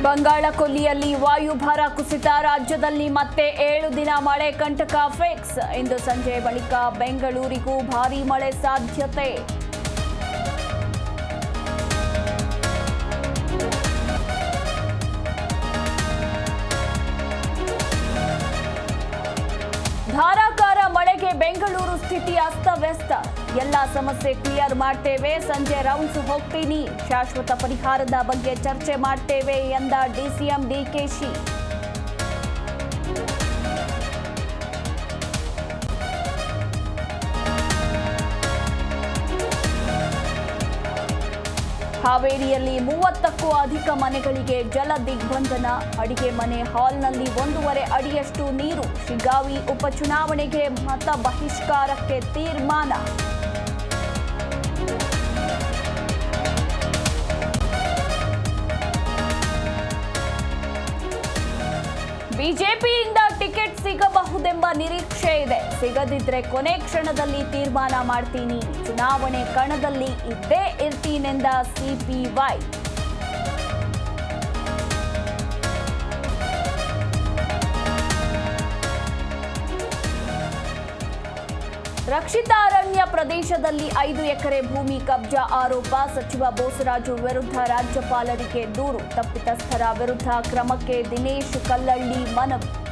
ಬಂಗಾಳ ಕೊಲ್ಲಿಯಲ್ಲಿ ವಾಯುಭಾರ ಕುಸಿತ ರಾಜ್ಯದಲ್ಲಿ ಮತ್ತೆ ಏಳು ದಿನ ಮಳೆ ಕಂಟಕ ಫಿಕ್ಸ್ ಇಂದು ಸಂಜೆ ಬಳಿಕ ಬೆಂಗಳೂರಿಗೂ ಭಾರೀ ಮಳೆ ಸಾಧ್ಯತೆ ಧಾರಾಕಾರ ಮಳೆಗೆ ಬೆಂಗಳೂರು ಸ್ಥಿತಿ ಅಸ್ತವ್ಯಸ್ತ ಎಲ್ಲ ಸಮಸ್ಯೆ ಕ್ಲಿಯರ್ ಮಾಡ್ತೇವೆ ಸಂಜೆ ರೌಂಡ್ಸ್ ಹೋಗ್ತೀನಿ ಶಾಶ್ವತ ಪರಿಹಾರದ ಬಗ್ಗೆ ಚರ್ಚೆ ಮಾಡ್ತೇವೆ ಎಂದ ಡಿಸಿಎಂ ಡಿಕೆಶಿ ಹಾವೇರಿಯಲ್ಲಿ ಮೂವತ್ತಕ್ಕೂ ಅಧಿಕ ಮನೆಗಳಿಗೆ ಜಲ ದಿಗ್ಬಂಧನ ಅಡಿಗೆ ಮನೆ ಹಾಲ್ನಲ್ಲಿ ಒಂದೂವರೆ ಅಡಿಯಷ್ಟು ನೀರು ಶಿಗಾವಿ ಉಪಚುನಾವಣೆಗೆ ಮತ ಬಹಿಷ್ಕಾರಕ್ಕೆ ತೀರ್ಮಾನ ಬಿಜೆಪಿಯಿಂದ ಟಿಕೆಟ್ ಸಿಗಬಹುದೆಂಬ ನಿರೀಕ್ಷೆ ಇದೆ ಸಿಗದಿದ್ರೆ ಕೊನೆ ಕ್ಷಣದಲ್ಲಿ ತೀರ್ಮಾನ ಮಾಡ್ತೀನಿ ಚುನಾವಣೆ ಕಣದಲ್ಲಿ ಇದ್ದೇ ಇರ್ತೀನೆಂದ ಸಿಪಿವೈ ರಕ್ಷಿತ ಅರಣ್ಯ ಪ್ರದೇಶದಲ್ಲಿ ಐದು ಎಕರೆ ಭೂಮಿ ಕಬ್ಜಾ ಆರೋಪ ಸಚಿವ ಬೋಸರಾಜು ವಿರುದ್ಧ ರಾಜ್ಯಪಾಲರಿಗೆ ದೂರು ತಪ್ಪಿತಸ್ಥರ ವಿರುದ್ಧ ಕ್ರಮಕ್ಕೆ ದಿನೇಶ್ ಕಲ್ಲಳ್ಳಿ ಮನವಿ